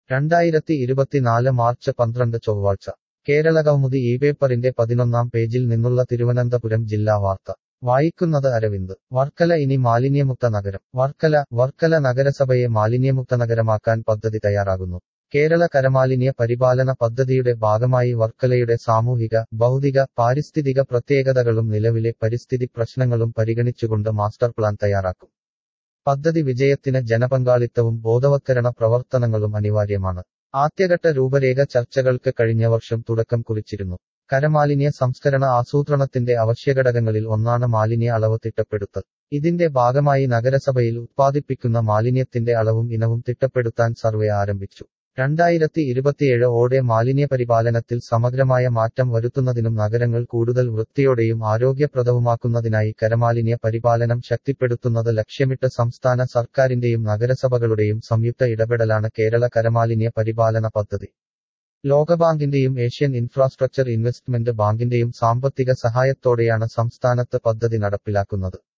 രണ്ടായിരത്തി ഇരുപത്തിനാല് മാർച്ച് പന്ത്രണ്ട് ചൊവ്വാഴ്ച കേരളകൗമുദി ഈ പേപ്പറിന്റെ പതിനൊന്നാം പേജിൽ നിന്നുള്ള തിരുവനന്തപുരം ജില്ലാ വാർത്ത വായിക്കുന്നത് അരവിന്ദ് വർക്കല ഇനി മാലിന്യമുക്ത നഗരം വർക്കല വർക്കല നഗരസഭയെ മാലിന്യമുക്ത നഗരമാക്കാൻ പദ്ധതി തയ്യാറാകുന്നു കേരള കരമാലിന്യ പരിപാലന പദ്ധതിയുടെ ഭാഗമായി വർക്കലയുടെ സാമൂഹിക ഭൗതിക പാരിസ്ഥിതിക പ്രത്യേകതകളും നിലവിലെ പരിസ്ഥിതി പ്രശ്നങ്ങളും പരിഗണിച്ചുകൊണ്ട് മാസ്റ്റർ പ്ലാൻ തയ്യാറാക്കും പദ്ധതി വിജയത്തിന് ജനപങ്കാളിത്തവും ബോധവത്കരണ പ്രവർത്തനങ്ങളും അനിവാര്യമാണ് ആദ്യഘട്ട രൂപരേഖ ചർച്ചകൾക്ക് കഴിഞ്ഞ വർഷം തുടക്കം കുറിച്ചിരുന്നു കരമാലിന്യ സംസ്കരണ ആസൂത്രണത്തിന്റെ അവശ്യഘടകങ്ങളിൽ ഒന്നാണ് മാലിന്യ അളവ് തിട്ടപ്പെടുത്തൽ ഇതിന്റെ ഭാഗമായി നഗരസഭയിൽ ഉത്പാദിപ്പിക്കുന്ന മാലിന്യത്തിന്റെ അളവും ഇനവും തിട്ടപ്പെടുത്താൻ സർവേ ആരംഭിച്ചു രണ്ടായിരത്തി ഇരുപത്തിയേഴ് ഓടെ മാലിന്യ പരിപാലനത്തിൽ സമഗ്രമായ മാറ്റം വരുത്തുന്നതിനും നഗരങ്ങൾ കൂടുതൽ വൃത്തിയോടെയും ആരോഗ്യപ്രദവുമാക്കുന്നതിനായി കരമാലിന്യ പരിപാലനം ശക്തിപ്പെടുത്തുന്നത് ലക്ഷ്യമിട്ട് സംസ്ഥാന സർക്കാരിന്റെയും നഗരസഭകളുടെയും സംയുക്ത ഇടപെടലാണ് കേരള കരമാലിന്യ പരിപാലന പദ്ധതി ലോകബാങ്കിന്റെയും ഏഷ്യൻ ഇൻഫ്രാസ്ട്രക്ചർ ഇൻവെസ്റ്റ്മെന്റ് ബാങ്കിന്റെയും സാമ്പത്തിക സഹായത്തോടെയാണ് സംസ്ഥാനത്ത് പദ്ധതി നടപ്പിലാക്കുന്നത്